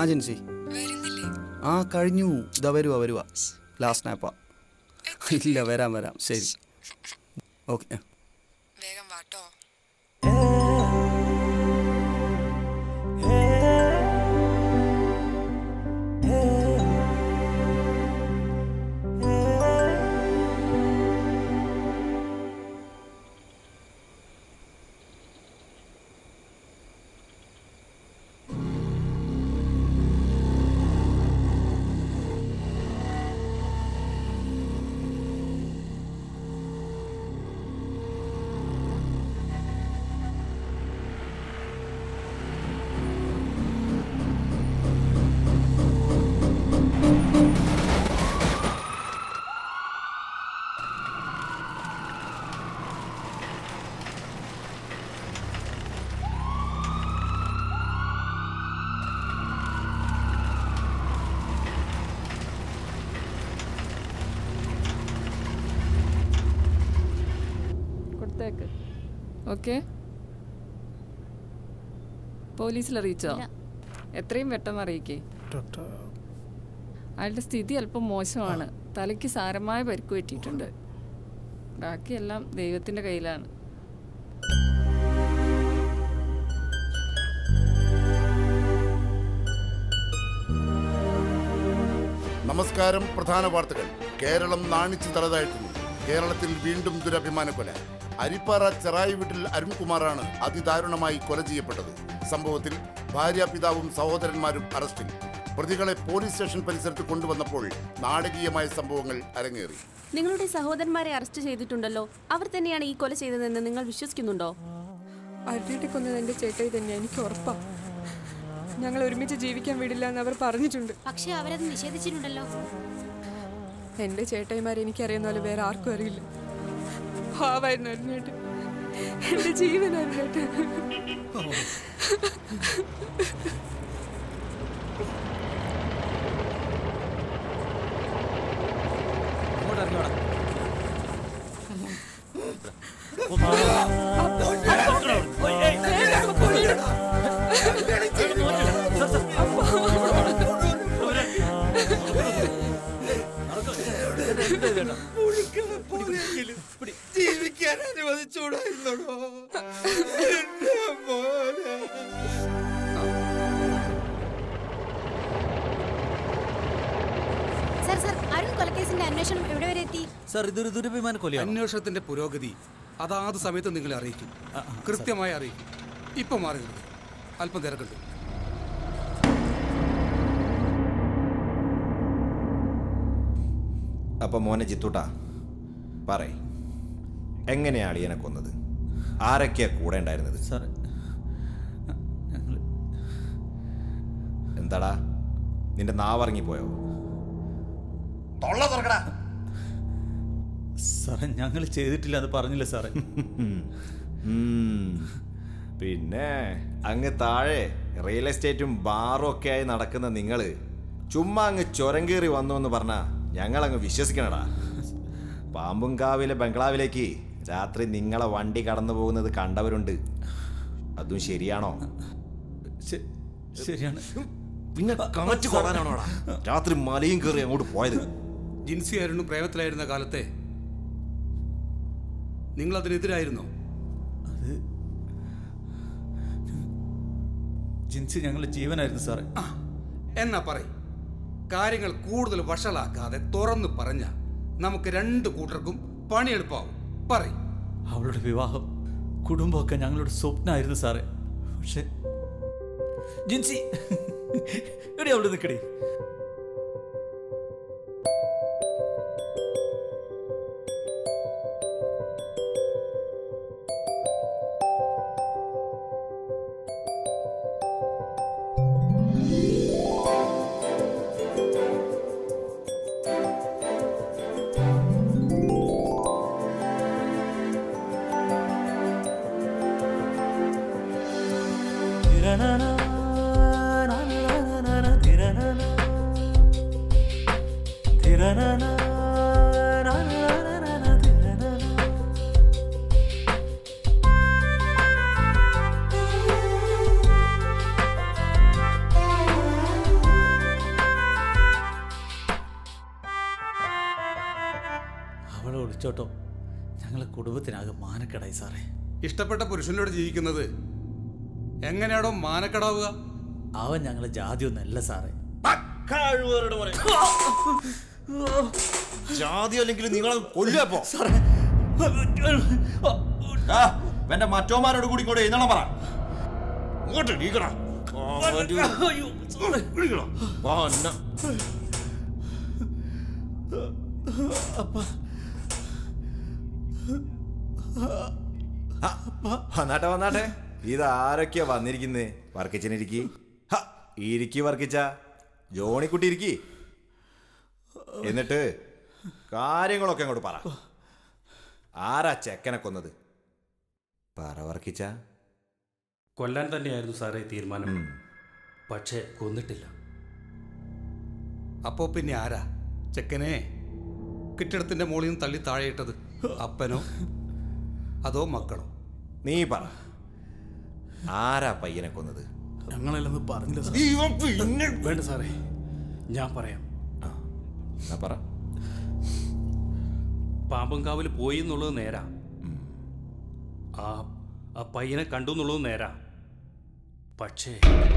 ജിൻസി ആ കഴിഞ്ഞു ഇതാ വരുവാ വരുവാ ലാസ്റ്റ് സ്നാപ്പാ ഇല്ല വരാം വരാം ശരി ഓക്കെ വേഗം വാട്ടോ കൊടുത്തേക്ക് ഓക്കെ പോലീസിൽ അറിയിച്ചോ എത്രയും പെട്ടെന്ന് അറിയിക്കേ അയാളുടെ സ്ഥിതി അല്പം മോശമാണ് തലയ്ക്ക് സാരമായ പരിക്ക് പറ്റിയിട്ടുണ്ട് ബാക്കിയെല്ലാം ദൈവത്തിന്റെ കയ്യിലാണ് നമസ്കാരം പ്രധാന വാർത്തകൾ കേരളം നാണിച്ചു തലതാഴ്ത്തുന്നു കേരളത്തിൽ വീണ്ടും ദുരഭിമാന കൊല അരിപ്പാറ ചെറായി വീട്ടിൽ അരുൺകുമാറാണ് അതിദാരുണമായി കൊല ചെയ്യപ്പെട്ടത് സംഭവത്തിൽ ഭാര്യ പിതാവും സഹോദരന്മാരും അറസ്റ്റിൽ പ്രതികളെ പോലീസ് സ്റ്റേഷൻ പരിസരത്ത് കൊണ്ടുവന്നപ്പോൾ നാടകീയമായ സംഭവങ്ങൾ അരങ്ങേറി നിങ്ങളുടെ സഹോദരന്മാരെ അറസ്റ്റ് ചെയ്തിട്ടുണ്ടല്ലോ അവർ തന്നെയാണ് ഈ കൊല ചെയ്തതെന്ന് നിങ്ങൾ വിശ്വസിക്കുന്നുണ്ടോ അരുണിയുടെ കൊന്നത് എന്റെ ചേട്ടായി തന്നെയാ എനിക്ക് ഉറപ്പാ ഞങ്ങൾ ഒരുമിച്ച് ജീവിക്കാൻ വിടില്ല എന്ന് അവർ പറഞ്ഞിട്ടുണ്ട് പക്ഷെ അവരത് നിഷേധിച്ചിട്ടുണ്ടല്ലോ എന്റെ ചേട്ടായിമാരെ എനിക്കറിയുന്ന പോലെ വേറെ ആർക്കും അറിയില്ല ഭാവായിരുന്നു അരുണേട്ട് എന്റെ ജീവൻ അരുണേട്ട് ജീവിക്കാൻ അനുവദിച്ചൂടായിരുന്നോ എന്റെ മോനെ സർ സർ അരുൺ കൊലക്കേസിന്റെ അന്വേഷണം എവിടെ വരെ എത്തി സർ ഇതൊരു ദുരഭിമാന കൊലയാണ് അന്വേഷണത്തിന്റെ പുരോഗതി അതാത് സമയത്ത് നിങ്ങളെ അറിയിക്കും കൃത്യമായി അറിയിക്കും ഇപ്പൊ മാറി നിൽക്കും. അല്പം തിരക്കുണ്ട് അപ്പൊ മോനെ ചിത്തൂട്ടാ പറയ് എങ്ങനെയാ അളിയനെ കൊന്നത് ആരൊക്കെയാ കൂടെ ഉണ്ടായിരുന്നത് സാറേ എന്താടാ നിന്റെ നാവറങ്ങിപ്പോയോ തൊള്ള തുറക്കടാ സാറേ ഞങ്ങൾ ചെയ്തിട്ടില്ല എന്ന് പറഞ്ഞില്ല സാറേ ഉം. പിന്നെ അങ്ങ് താഴെ റിയൽ എസ്റ്റേറ്റും ബാറും ഒക്കെ ആയി നടക്കുന്ന നിങ്ങള് ചുമ്മാ അങ്ങ് ചുരം കയറി വന്നു എന്ന് പറഞ്ഞാ ഞങ്ങൾ അങ്ങ് വിശ്വസിക്കണടാ പാമ്പും കാവിലെ ബംഗ്ലാവിലേക്ക് രാത്രി നിങ്ങളെ വണ്ടി കടന്നു പോകുന്നത് കണ്ടവരുണ്ട് അതും ശരിയാണോ ശരിയാണ് പിന്നെ കാറ്റ് കൊള്ളാനാണോടാ രാത്രി മലയും കയറി അങ്ങോട്ട് പോയത് ജിൻസി അരുണും പ്രേമത്തിലായിരുന്ന കാലത്തെ നിങ്ങൾ അതിനെതിരായിരുന്നോ ജിൻസി ഞങ്ങളുടെ ജീവനായിരുന്നു സാറേ എന്നാ പറയും കാര്യങ്ങൾ കൂടുതൽ വഷളാക്കാതെ തുറന്നു പറഞ്ഞ നമുക്ക് രണ്ട് കൂട്ടർക്കും പണി എളുപ്പമാവും പറയും അവളുടെ വിവാഹം കുടുംബമൊക്കെ ഞങ്ങളുടെ സ്വപ്നമായിരുന്നു സാറേ പക്ഷെ ജിൻസി എടി അവിടെ നിൽക്കടി അവളെ ഒളിച്ചോട്ടോ ഞങ്ങളെ കുടുംബത്തിനാകെ മാനക്കേടായി സാറേ ഇഷ്ടപ്പെട്ട പുരുഷനോട് ജീവിക്കുന്നത് എങ്ങനെയാണോ മാനക്കടാവുക അവൻ ഞങ്ങളെ ജാതി ഒന്നല്ല സാറേ ജാതി അല്ലെങ്കിൽ നിങ്ങളെ കൊല്ലപ്പോ എന്റെ മറ്റോമാരോട് കൂടി ഇങ്ങോട്ട് എഴുന്നണം പറ ഇങ്ങോട്ട് എണീക്കടാ. എണീക്കടാ. വാ, എന്നാ. ആ, വന്നാട്ടെ വന്നാട്ടെ ഇത് ആരൊക്കെയാ വന്നിരിക്കുന്നേ വർക്കിച്ചനിരിക്കി ഇരിക്കി വർക്കിച്ച ജോണിക്കുട്ടി ഇരിക്കി എന്നിട്ട് കാര്യങ്ങളൊക്കെ അങ്ങോട്ട് പറ ആരാ ചെക്കനെ കൊന്നത് പറ വർക്കിച്ച കൊല്ലാൻ തന്നെയായിരുന്നു സാറേ തീരുമാനം പക്ഷേ കൊന്നിട്ടില്ല അപ്പോ പിന്നെ ആരാ ചെക്കനെ കെട്ടിടത്തിന്റെ മുകളിൽ നിന്ന് തള്ളി താഴെയിട്ടത് അപ്പനോ അതോ മക്കളോ നീ പറ ആരാ പയ്യനെ കൊന്നത് ഞങ്ങളല്ലെന്ന് പറഞ്ഞില്ല സാർ. ഇവൻ പിന്നെ വേണ്ട സാറേ ഞാൻ പറയാം എന്നാ പറ പാമ്പൻകാവിൽ പോയി എന്നുള്ളത് നേരാ ആ ആ പയ്യനെ കണ്ടു എന്നുള്ളത് നേരാ പക്ഷേ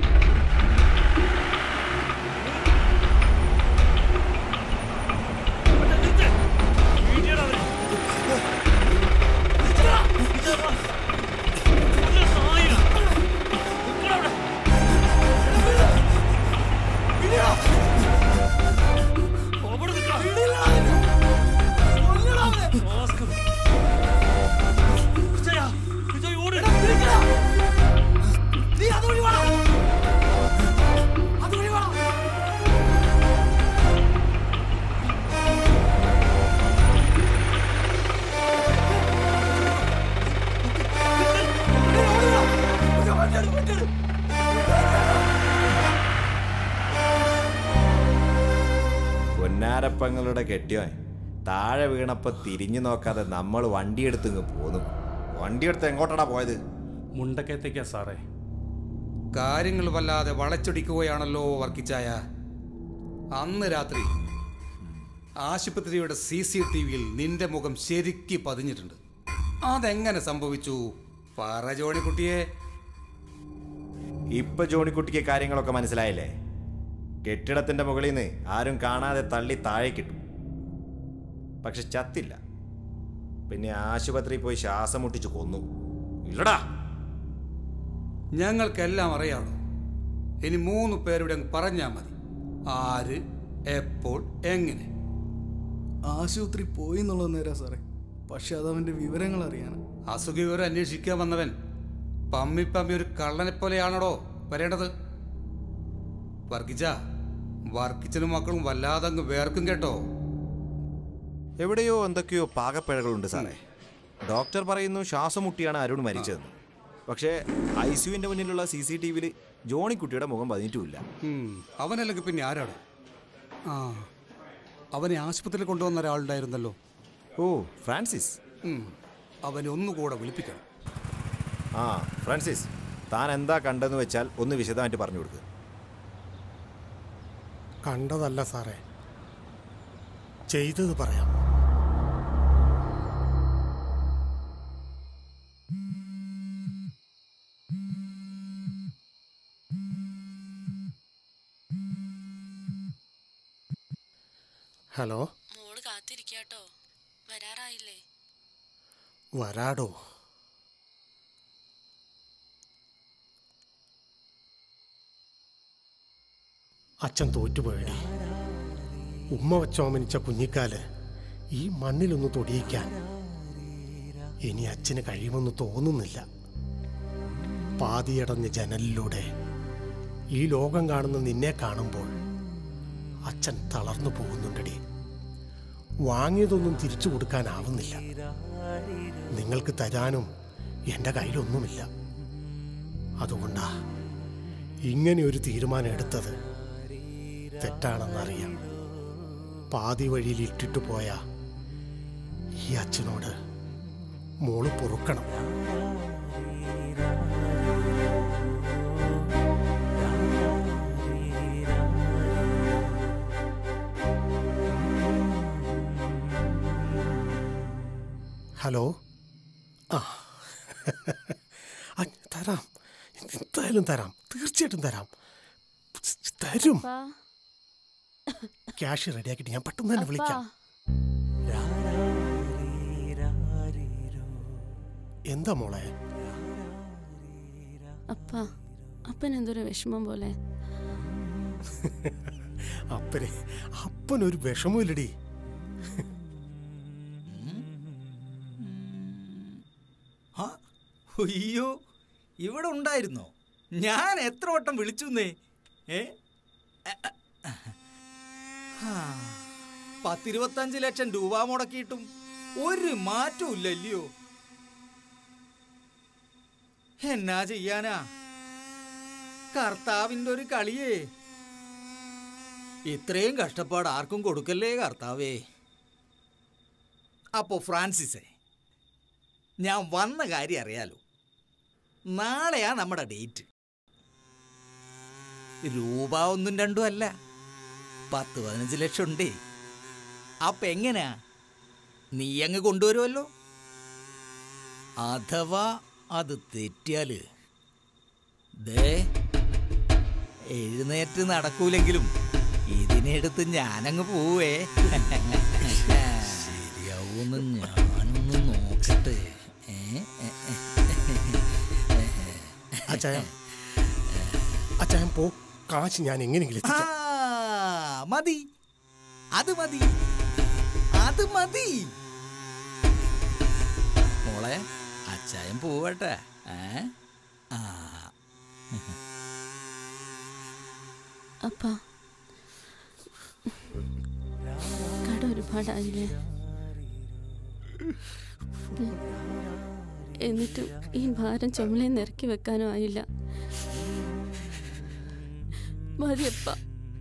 പൊന്നാരപ്പങ്ങളുടെ കെട്ടിയോൻ താഴെ വീണപ്പോ തിരിഞ്ഞു നോക്കാതെ നമ്മൾ വണ്ടിയെടുത്ത് ഇങ്ങ് പോന്നു വണ്ടിയെടുത്ത് എങ്ങോട്ടാടാ പോയത് മുണ്ടക്കയത്തേക്കാ സാറേ കാര്യങ്ങൾ വല്ലാതെ വളച്ചൊടിക്കുകയാണല്ലോ വർക്കിച്ചായ അന്ന് രാത്രി ആശുപത്രിയുടെ സി സി ടി വിയിൽ നിന്റെ മുഖം ശരിക്ക് പതിഞ്ഞിട്ടുണ്ട് അതെങ്ങനെ സംഭവിച്ചു പറ ജോണിക്കുട്ടിയെ ഇപ്പൊ ജോണിക്കുട്ടിക്ക് കാര്യങ്ങളൊക്കെ മനസ്സിലായില്ലേ കെട്ടിടത്തിന്റെ മുകളിൽ നിന്ന് ആരും കാണാതെ തള്ളി താഴേക്കിട്ടു പക്ഷെ ചത്തില്ല പിന്നെ ആശുപത്രിയിൽ പോയി ശ്വാസം മുട്ടിച്ച് കൊന്നു ഇല്ലടാ ഞങ്ങൾക്കെല്ലാം അറിയാമോ ഇനി മൂന്ന് പേരുടെ അങ്ങ് പറഞ്ഞാൽ മതി ആര് എപ്പോൾ എങ്ങനെ ആശുപത്രി പോയി എന്നുള്ളത് നേരാ സാറേ പക്ഷെ അത് അവന്റെ വിവരങ്ങൾ അറിയാനാ അസുഖവിവരം അന്വേഷിക്കാൻ വന്നവൻ പമ്മി പമ്മി ഒരു കള്ളനെ പോലെയാണോടോ വരേണ്ടത് വർഗിച്ച വർക്കിച്ചനും മക്കളും വല്ലാതെ അങ്ങ് വേർക്കും കേട്ടോ എവിടെയോ എന്തൊക്കെയോ പാകപ്പിഴകളുണ്ട് സാറേ ഡോക്ടർ പറയുന്നു ശ്വാസം മുട്ടിയാണ് അരുൺ മരിച്ചതെന്ന് പക്ഷേ ഐ സിയുവിന്റെ മുന്നിലുള്ള സി സി ടി വിയിൽ ജോണിക്കുട്ടിയുടെ മുഖം പതിഞ്ഞിട്ടുമില്ല ഉം, അവനല്ലെങ്കിൽ പിന്നെ ആരാണ് ആ അവനെ ആശുപത്രിയിൽ കൊണ്ടുവന്ന ഒരാളുണ്ടായിരുന്നല്ലോ ഓ ഫ്രാൻസിസ് ഉം, അവനെ ഒന്നുകൂടെ വിളിപ്പിക്കണം ആ ഫ്രാൻസിസ് താൻ എന്താ കണ്ടെന്ന് വെച്ചാൽ ഒന്ന് വിശദമായിട്ട് പറഞ്ഞു കൊടുക്കുക കണ്ടതല്ല സാറേ ചെയ്തത് പറയാം ഹലോ മോള് കാത്തിരിക്കാട്ടോ വരാറായില്ലേ വരാടോ അച്ഛൻ തോറ്റുപോയടി ഉമ്മ വച്ചോമനിച്ച കുഞ്ഞിക്കാല് ഈ മണ്ണിലൊന്ന് തൊടിയിക്കാൻ ഇനി അച്ഛന് കഴിയുമെന്ന് തോന്നുന്നില്ല പാതിയടഞ്ഞ ജനലിലൂടെ ഈ ലോകം കാണുന്ന നിന്നെ കാണുമ്പോൾ അച്ഛൻ തളർന്നു പോകുന്നുണ്ടടി വാങ്ങിയതൊന്നും തിരിച്ചു കൊടുക്കാനാവുന്നില്ല നിങ്ങൾക്ക് തരാനും എൻ്റെ കയ്യിലൊന്നുമില്ല അതുകൊണ്ടാ ഇങ്ങനെ ഒരു തീരുമാനം എടുത്തത് തെറ്റാണെന്നറിയാം പാതി വഴിയിൽ ഇട്ടിട്ട് പോയ ഈ അച്ഛനോട് മോള് പൊറുക്കണം ഹലോ ആ ആ, തരാം എന്തായാലും തരാം തീർച്ചയായിട്ടും തരാം തരും ക്യാഷ് റെഡിയാക്കിയിട്ട് ഞാൻ പെട്ടെന്ന് തന്നെ വിളിക്കാം എന്താ മോളെ അപ്പ അപ്പൻ എന്തൊരു വിഷമം പോലെ അപ്പനെ അപ്പനൊരു വിഷമമില്ലടി ആ, അയ്യോ ഇവിടെ ഉണ്ടായിരുന്നോ ഞാൻ എത്ര വട്ടം വിളിച്ചുന്നേ ഏ ആ, പത്തിരുപത്തഞ്ച് ലക്ഷം രൂപ മുടക്കിയിട്ടും ഒരു മാറ്റവും ഇല്ലല്ലയോ എന്നാ ചെയ്യാനാ കർത്താവിൻ്റെ ഒരു കളിയേ ഇത്രയും കഷ്ടപ്പാട് ആർക്കും കൊടുക്കല്ലേ കർത്താവേ അപ്പോ ഫ്രാൻസിസേ ഞാൻ വന്ന കാര്യം അറിയാലോ നാളെയാ നമ്മുടെ ഡേറ്റ് രൂപ ഒന്നും രണ്ടും അല്ല പത്ത് പതിനഞ്ച് ലക്ഷം ഉണ്ടേ അപ്പൊ എങ്ങനെയാ നീ അങ്ങ് കൊണ്ടുവരുമല്ലോ അഥവാ അത് തെറ്റിയാല് ദേ എഴുന്നേറ്റ് നടക്കൂലെങ്കിലും ഇതിനെടുത്ത് ഞാനങ്ങ് പോവേ ശരിയാവൂന്ന് ഞാനൊന്ന് നോക്കട്ടെ ഏ, ഏ, ഏ. അച്ചായ അച്ചായൻ പോ കാശ് ഞാൻ എങ്ങനെയെങ്കിലും ആ, എത്തിക്കാം മതി അത് മതി അത് മതി മോളെ അച്ചായൻ പോവട്ടെ ഏ ആ അപ്പ കട ഒരുപാടായില്ലേ ഉം. എന്നിട്ടും ഈ ഭാരം ചുമലയിൽ നിറക്കി വെക്കാനും ആയില്ല മതിയപ്പ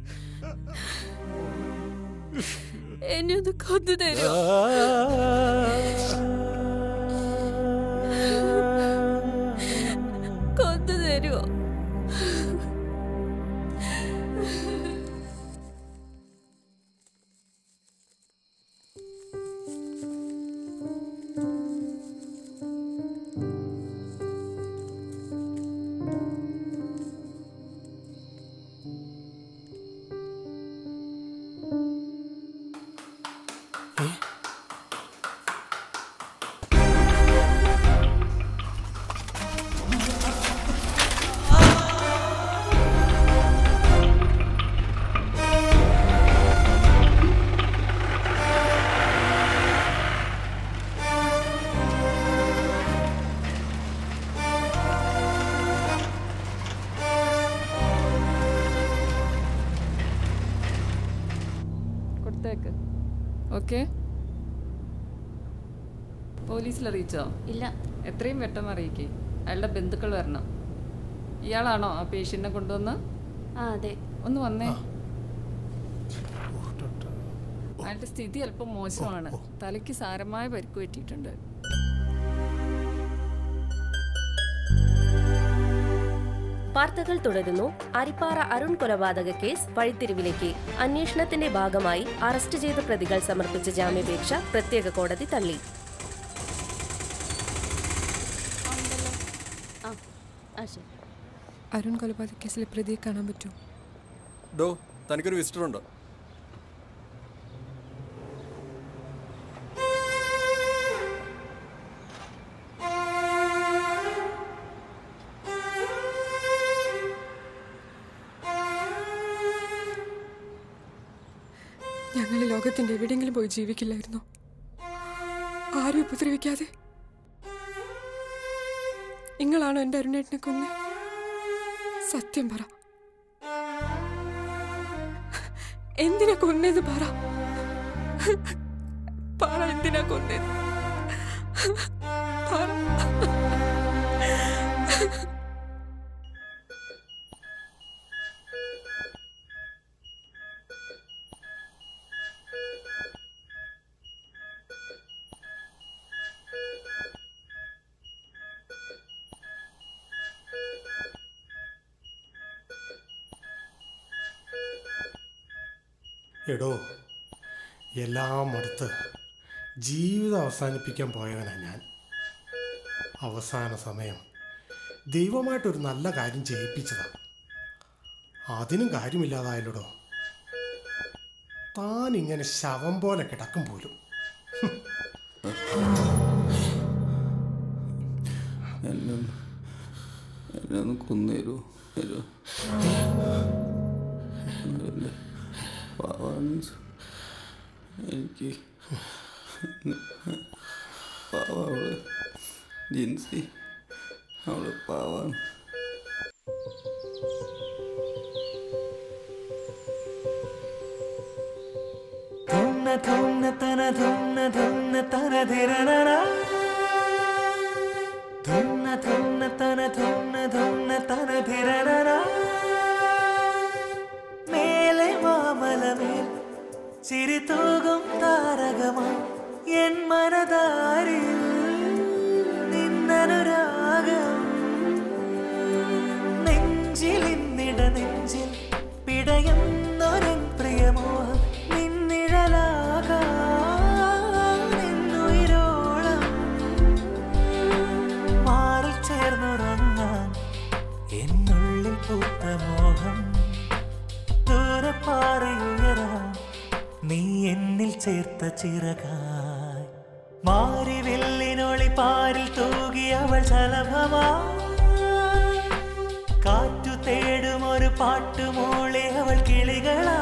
എന്നെ ഒന്ന് കൊന്നു തരുമോ കൊന്നു തരുമോ കൊടുത്തേക്ക് ഓക്കെ പോലീസിൽ അറിയിച്ചോ ഇല്ല എത്രയും പെട്ടെന്ന് അറിയിക്കേ അയാളുടെ ബന്ധുക്കൾ വരണം ഇയാളാണോ ആ പേഷ്യന്റിനെ കൊണ്ടുവന്ന് ആ അതെ ഒന്ന് വന്നേ അയാളുടെ സ്ഥിതി അല്പം മോശമാണ് തലയ്ക്ക് സാരമായ പരിക്ക് പറ്റിയിട്ടുണ്ട് വാർത്തകൾ തുടരുന്നു അരിപ്പാറ അരുൺ കൊലപാതക കേസ് വഴിത്തിരിവിലേക്ക് അന്വേഷണത്തിന്റെ ഭാഗമായി അറസ്റ്റ് ചെയ്ത പ്രതികൾ സമർപ്പിച്ച ജാമ്യാപേക്ഷ പ്രത്യേക കോടതി തള്ളി ആ ആ ശരി അരുൺ കൊലപാതക കേസിലെ പ്രതിയെ കാണാൻ പറ്റുമോ ഡോ തനിക്കൊരു വിസിറ്റർ ഉണ്ട് ഞങ്ങൾ ഈ ലോകത്തിന്റെ എവിടെയെങ്കിലും പോയി ജീവിക്കില്ലായിരുന്നോ ആരും ഉപദ്രവിക്കാതെ നിങ്ങളാണോ എൻ്റെ അരുണേട്ടനെ കൊന്നെ സത്യം പറ എന്തിനാ കൊന്നേന്ന് പറ പറ എന്തിനാ കൊന്നേന്ന് പറ എടോ എല്ലാം അടുത്ത് ജീവിതം അവസാനിപ്പിക്കാൻ പോയവനാ ഞാൻ അവസാന സമയം ദൈവമായിട്ടൊരു നല്ല കാര്യം ചെയ്യിപ്പിച്ചതാ അതിനും കാര്യമില്ലാതായല്ലോടോ താൻ ഇങ്ങനെ ശവം പോലെ കിടക്കും പോലും എന്നെ ഒന്ന് എന്നെ ഒന്ന് കൊന്നുതരുമോ തരുമോ എൻ്റെ പാവാണ് എനിക്ക് പാവ അവള് ജിൻസി അവള് പാവാണ് ധുന്ന ധുന്ന തന ധുന്ന ധുന്ന തന ധിരനന ധുന്ന ധുന്ന തന ധുന്ന ധുന്ന തന ധിരനന മേലെ മാമലമേൽ ചിരി തൂകും താരകമാ എൻ മനതാരിൽ നിന്നനുരാഗം നെഞ്ചിലിന്നിട നെഞ്ചിൽ പിടയുന്നൊരൻ പ്രിയമോഹം നിന്നിഴലാകാം നിന്നുയിരോളം മാറിൽ ചേർന്നുറങ്ങാൻ എന്നുള്ളിൽ പൂത്ത മോഹം ദൂരെ പാറയുയരാൻ നീ എന്നിൽ ചേർത്ത ചിറകായി മാരിവില്ലിനൊളി പാരിൽ തൂകി അവൾ ശലഭമാ കാറ്റു തേടും ഒരു പാട്ടുമോളെ അവൾ കിളികളാ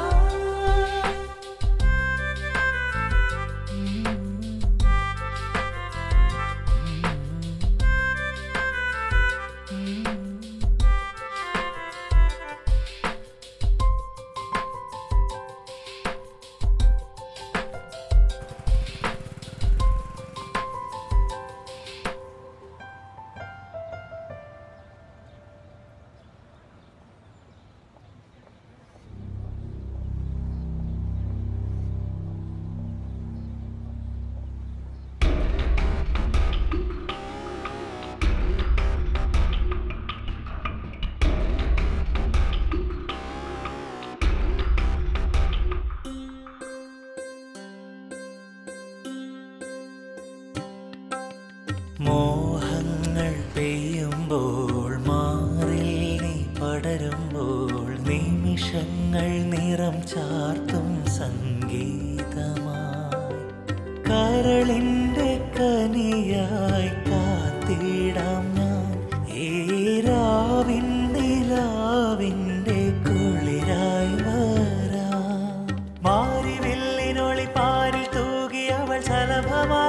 മോഹങ്ങൾ പെയ്യുമ്പോൾ മാറിൽ നീ പടരുമ്പോൾ നിമിഷങ്ങൾ നിറം ചാർത്തും സംഗീതമായി കരളിൻ്റെ കനിയായി കാത്തിടാം ഞാൻ ഏരാവിൻ നിലാവിൻ്റെ കുളിരായി വരാം മാറിവില്ലിനൊളി പാരിൽ തൂകി അവൾ ശലഭമാ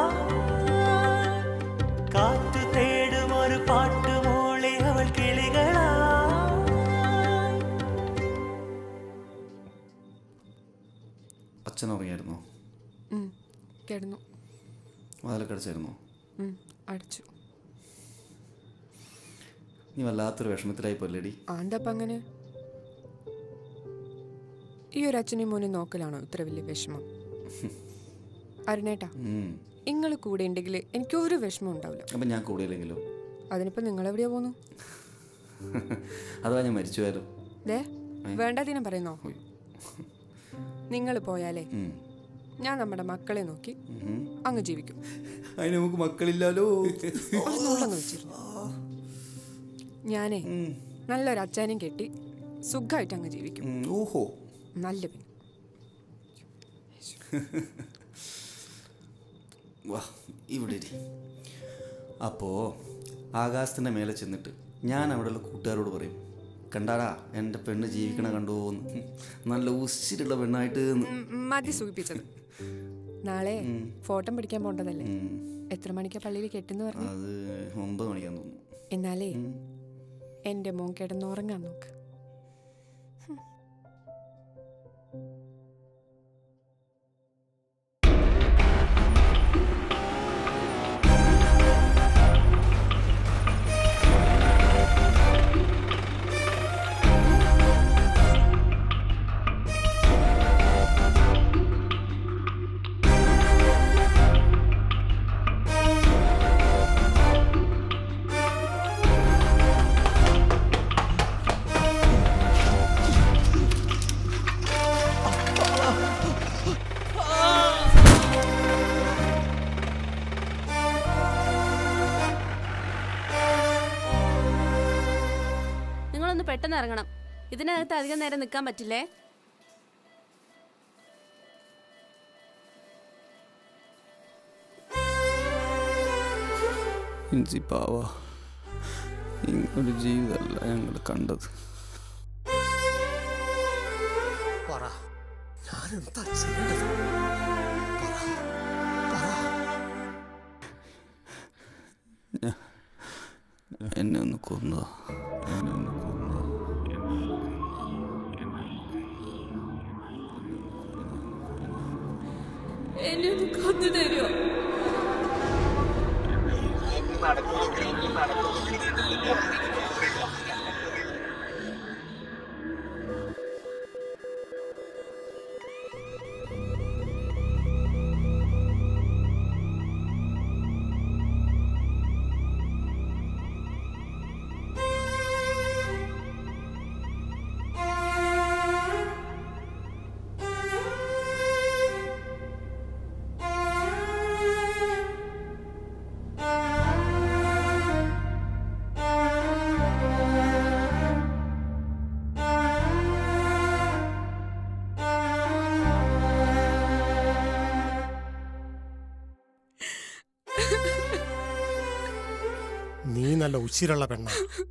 കാറ്റു തേടും ഒരു പാട്ടുമോളെ അവൾ കിളികളാ അച്ഛൻ ഉറങ്ങിയായിരുന്നോ ഉം, കിടന്നു വാതിലൊക്കെ അടച്ചായിരുന്നോ ഉം, അടിച്ചു നീ വല്ലാത്തൊരു വിഷമത്തിലായി പോലെടി ആണ്ടപ്പം അങ്ങനെ ഈ ഒരു അച്ഛനെയും മോനെ നോക്കലാണോ ഇത്ര വലിയ വിഷമം അരുണേട്ടാ നിങ്ങൾ കൂടെ ഉണ്ടെങ്കിൽ എനിക്ക് ഒരു വിഷമം ഉണ്ടാവില്ല അപ്പം ഞാൻ കൂടിയില്ലെങ്കിലോ അതിനിപ്പോ നിങ്ങൾ എവിടെയാ പോന്നു അഥവാ ഞാൻ മരിച്ചു പോയാലോ ദേ വേണ്ടാതീനം പറയുന്നോ നിങ്ങൾ പോയാലേ ഉം. ഞാൻ നമ്മുടെ മക്കളെ നോക്കി ഉം. അങ്ങ് ജീവിക്കും അതിന് നമുക്ക് മക്കളില്ലാലോ ഒരു നുള്ളൊന്ന് വെച്ചിരുന്നു ഞാനേ നല്ലൊരു അച്ഛനെയും കെട്ടി സുഖമായിട്ട് അങ്ങ് ജീവിക്കും ഓഹോ നല്ല പിന്നെ വാ ഇവിടെ ഇരി. അപ്പോ ആകാശത്തിന്റെ മേലെ ചെന്നിട്ട് ഞാൻ അവിടെയുള്ള കൂട്ടുകാരോട് പറയും കണ്ടാടാ എൻ്റെ പെണ്ണ് ജീവിക്കണ കണ്ടുപോന്ന് നല്ല ഉസിരുള്ള പെണ്ണായിട്ട് എന്ന്." ഉം, മതി സൂചിപ്പിച്ചത് നാളെ ഫോട്ടോ പിടിക്കാൻ പോണ്ടതല്ലേ ഉം. എത്ര മണിക്കാ പള്ളിയിൽ കെട്ടെന്ന് പറഞ്ഞു അത് ഒമ്പത് മണിക്കാന്ന് തോന്നുന്നു എന്നാലേ എൻ്റെ മോൻ കിടന്നുറങ്ങാൻ നോക്ക് ധുന്ന ഒന്ന് പെട്ടെന്ന് ഇറങ്ങണം ഇതിനകത്ത് അധികം നേരം നിൽക്കാൻ പറ്റില്ലേ ഇഞ്ചി പാവ ഇങ്ങനൊരു ജീവിതമല്ല ഞങ്ങൾ കണ്ടത് പറ ഞാൻ എന്താ ചെയ്യേണ്ടത് പറ പറ ഞാ- എന്നെ ഒന്ന് കൊന്നതാ എന്നെ ഒന്ന് കൊന്നതാ എന്നെ ഒന്ന് കൊന്നു തരുമോ നീ നല്ല ഉച്ചിരുള്ള പെണ്ണ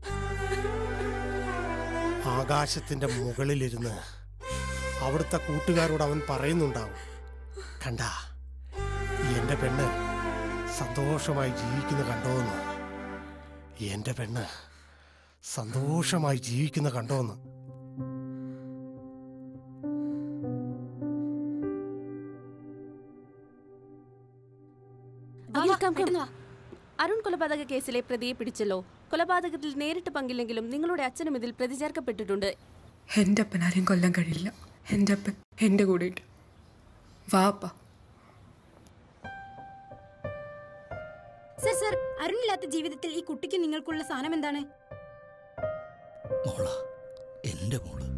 ആകാശത്തിന്റെ മുകളിലിരുന്ന് അവിടുത്തെ കൂട്ടുകാരോട് അവൻ പറയുന്നുണ്ടാവും കണ്ട എന്റെ പെണ്ണ് സന്തോഷമായി ജീവിക്കുന്ന കണ്ടോന്ന് എന്റെ പെണ്ണ് സന്തോഷമായി ജീവിക്കുന്ന കണ്ടോന്ന് അഖിൽ, come, come. അരുൺ കൊലപാതക കേസിലെ പ്രതിയെ പിടിച്ചല്ലോ കൊലപാതകത്തിൽ നേരിട്ട് പങ്കില്ലെങ്കിലും നിങ്ങളുടെ അച്ഛനും ഇതിൽ പ്രതി ചേർക്കപ്പെട്ടിട്ടുണ്ട് എൻ്റെ അപ്പൻ ആരെയും കൊല്ലാൻ കഴിയില്ല എൻ്റെ അപ്പൻ എൻ്റെ കൂടെ ഉണ്ട് വാപ്പ സർ സർ അരുണില്ലാത്ത ജീവിതത്തിൽ ഈ കുട്ടിക്ക് നിങ്ങൾക്കുള്ള സ്ഥാനം എന്താണ് മോള എൻ്റെ മോള്